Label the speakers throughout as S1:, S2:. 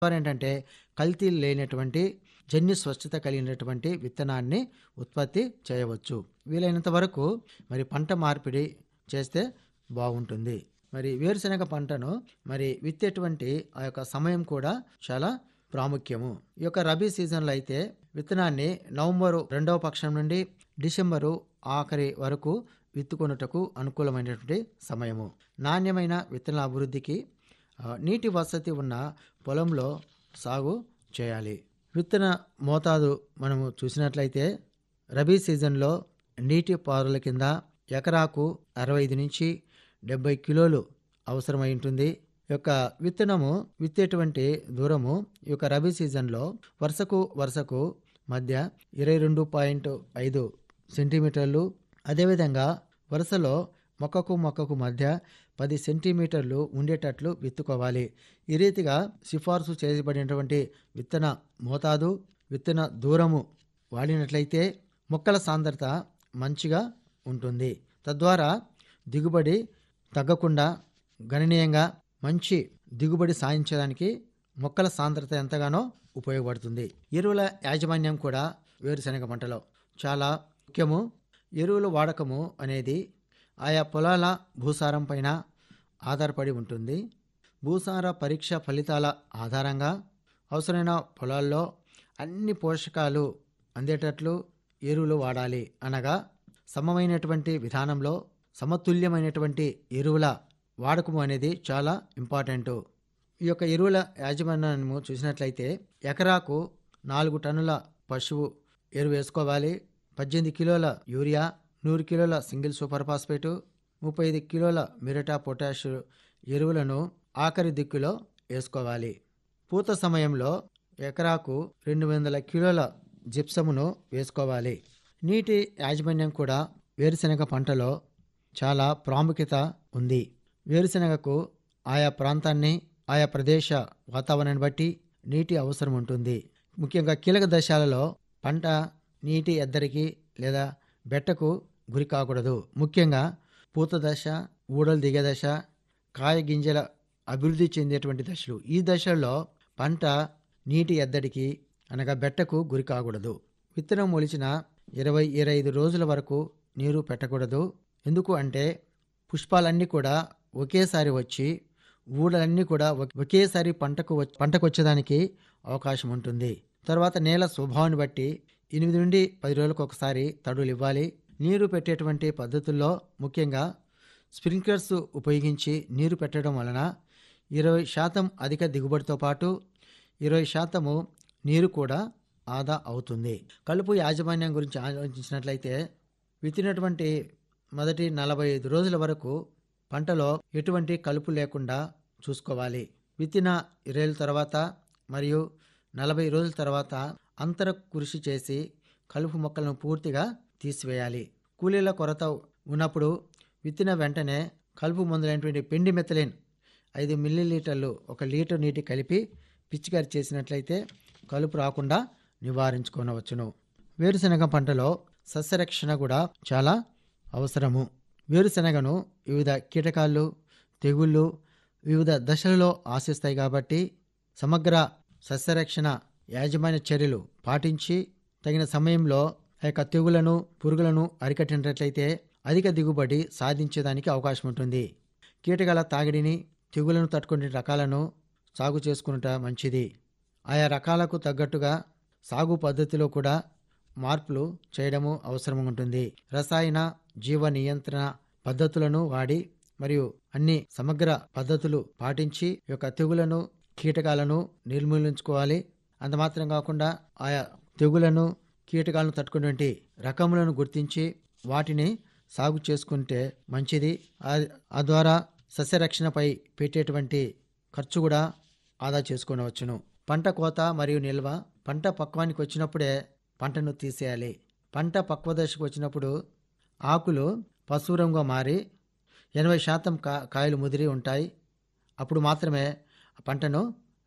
S1: ద్వారా ఏంటంటే కల్తీ లేనటువంటి జన్యు స్వచ్ఛత కలిగినటువంటి విత్తనాన్ని ఉత్పత్తి చేయవచ్చు వీలైనంత వరకు మరి పంట మార్పిడి చేస్తే బాగుంటుంది మరి వేరుశనగ పంటను మరి విత్తేటువంటి ఆ యొక్క సమయం కూడా చాలా ప్రాముఖ్యము ఈ యొక్క రబీ సీజన్లో అయితే విత్తనాన్ని నవంబరు రెండవ పక్షం నుండి డిసెంబరు ఆఖరి వరకు విత్తుకొనుటకు అనుకూలమైనటువంటి సమయము నాణ్యమైన విత్తనాల అభివృద్ధికి ఆ, నీటి వసతి ఉన్న పొలంలో సాగు చేయాలి విత్తన మోతాదు మనము చూసినట్లయితే రబీ సీజన్లో నీటి పారుల కింద ఎకరాకు అరవై ఐదు నుంచి డెబ్బై కిలోలు అవసరమై ఉంటుంది ఈ యొక్క విత్తనము విత్తేటువంటి దూరము ఈ యొక్క రబీ సీజన్లో వరుసకు వరుసకు మధ్య ఇరవై రెండు పాయింట్ ఐదు సెంటీమీటర్లు అదేవిధంగా వరుసలో మొక్కకు మొక్కకు మధ్య పది సెంటీమీటర్లు ఉండేటట్లు విత్తుకోవాలి ఈ రీతిగా సిఫార్సు చేయబడినటువంటి విత్తన మోతాదు విత్తన దూరము వాడినట్లయితే మొక్కల సాంద్రత మంచిగా ఉంటుంది తద్వారా దిగుబడి తగ్గకుండా గణనీయంగా మంచి దిగుబడి సాధించడానికి మొక్కల సాంద్రత ఎంతగానో ఉపయోగపడుతుంది ఎరువుల యాజమాన్యం కూడా వేరుశనగ పంటలో చాలా ముఖ్యము ఎరువుల వాడకము అనేది ఆయా పొలాల భూసారం పైన ఆధారపడి ఉంటుంది భూసార పరీక్ష ఫలితాల ఆధారంగా అవసరమైన పొలాల్లో అన్ని పోషకాలు అందేటట్లు ఎరువులు వాడాలి అనగా సమమైనటువంటి విధానంలో సమతుల్యమైనటువంటి ఎరువుల వాడకము అనేది చాలా ఇంపార్టెంట్ ఈ యొక్క ఎరువుల యాజమాన్యము చూసినట్లయితే ఎకరాకు నాలుగు టన్నుల పశువు ఎరువు వేసుకోవాలి పద్దెనిమిది కిలోల యూరియా నూరు కిలోల సింగిల్ సూపర్ ఫాస్ఫేటు ముప్పై ఐదు కిలోల మిరటా పొటాష్ ఎరువులను ఆఖరి దిక్కులో వేసుకోవాలి పూత సమయంలో ఎకరాకు రెండు వందల కిలోల జిప్సమును వేసుకోవాలి నీటి యాజమాన్యం కూడా వేరుశనగ పంటలో చాలా ప్రాముఖ్యత ఉంది వేరుశనగకు ఆయా ప్రాంతాన్ని ఆయా ప్రదేశ వాతావరణాన్ని బట్టి నీటి అవసరం ఉంటుంది ముఖ్యంగా కీలక దశలలో పంట నీటి ఎద్దరికి లేదా బెట్టకు గురి కాకూడదు ముఖ్యంగా పూత దశ ఊడలు దిగే దశ కాయ గింజల అభివృద్ధి చెందేటువంటి దశలు ఈ దశల్లో పంట నీటి ఎద్దడికి అనగా బెట్టకు గురి కాకూడదు విత్తనం మొలిచిన ఇరవై ఇరవై ఐదు రోజుల వరకు నీరు పెట్టకూడదు ఎందుకు అంటే పుష్పాలన్నీ కూడా ఒకేసారి వచ్చి ఊడలన్నీ కూడా ఒక్- ఒకేసారి పంటకు వచ్- పంటకు వచ్చేదానికి అవకాశం ఉంటుంది తర్వాత నేల స్వభావాన్ని బట్టి ఎనిమిది నుండి పది రోజులకు ఒకసారి తడులు ఇవ్వాలి నీరు పెట్టేటువంటి పద్ధతుల్లో ముఖ్యంగా స్ప్రింక్లర్స్ ఉపయోగించి నీరు పెట్టడం వలన ఇరవై శాతం అధిక దిగుబడితో పాటు ఇరవై శాతము నీరు కూడా ఆదా అవుతుంది కలుపు యాజమాన్యం గురించి ఆలోచించినట్లయితే విత్తినటువంటి మొదటి నలభై ఐదు రోజుల వరకు పంటలో ఎటువంటి కలుపు లేకుండా చూసుకోవాలి విత్తిన ఇరవై రోజుల తర్వాత మరియు నలభై రోజుల తర్వాత అంతర కృషి చేసి కలుపు మొక్కలను పూర్తిగా తీసివేయాలి కూలీల కొరత ఉన్నప్పుడు విత్తిన వెంటనే కలుపు మందులైనటువంటి పిండి మెథలిన్ ఐదు మిల్లీలీటర్లు ఒక లీటర్ నీటి కలిపి పిచికారి చేసినట్లయితే కలుపు రాకుండా నివారించుకోనవచ్చును వేరుశనగ పంటలో సస్యరక్షణ కూడా చాలా అవసరము వేరుశనగను వివిధ కీటకాలు తెగుళ్ళు వివిధ దశలలో ఆశిస్తాయి కాబట్టి సమగ్ర సస్యరక్షణ యాజమాన్య చర్యలు పాటించి తగిన సమయంలో ఆ యొక్క తెగులను పురుగులను అరికట్టినట్లయితే అధిక దిగుబడి సాధించేదానికి అవకాశం ఉంటుంది కీటకాల తాగిడిని తెగులను తట్టుకునే రకాలను సాగు చేసుకునుట మంచిది ఆయా రకాలకు తగ్గట్టుగా సాగు పద్ధతిలో కూడా మార్పులు చేయడము అవసరం ఉంటుంది రసాయన జీవ నియంత్రణ పద్ధతులను వాడి మరియు అన్ని సమగ్ర పద్ధతులు పాటించి ఈ యొక్క తెగులను కీటకాలను నిర్మూలించుకోవాలి అంత మాత్రం కాకుండా ఆయా తెగులను కీటకాలను తట్టుకునేటువంటి రకములను గుర్తించి వాటిని సాగు చేసుకుంటే మంచిది ఆ- ఆ ద్వారా సస్యరక్షణపై పెట్టేటువంటి ఖర్చు కూడా ఆదా చేసుకొనవచ్చును పంట కోత మరియు నిల్వ పంట పక్వానికి వచ్చినప్పుడే పంటను తీసేయాలి పంట పక్వ దశకు వచ్చినప్పుడు ఆకులు పసుపు రంగుగా మారి ఎనభై శాతం కా కాయలు ముదిరి ఉంటాయి అప్పుడు మాత్రమే ఆ పంటను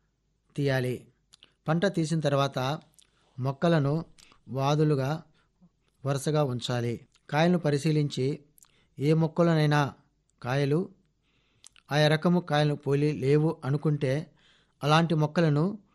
S1: తీయాలి పంట తీసిన తర్వాత మొక్కలను వాదులుగా వరుసగా ఉంచాలి కాయలను పరిశీలించి ఏ మొక్కలనైనా కాయలు ఆయా రకము కాయలు పోలి లేవు అనుకుంటే అలాంటి మొక్కలను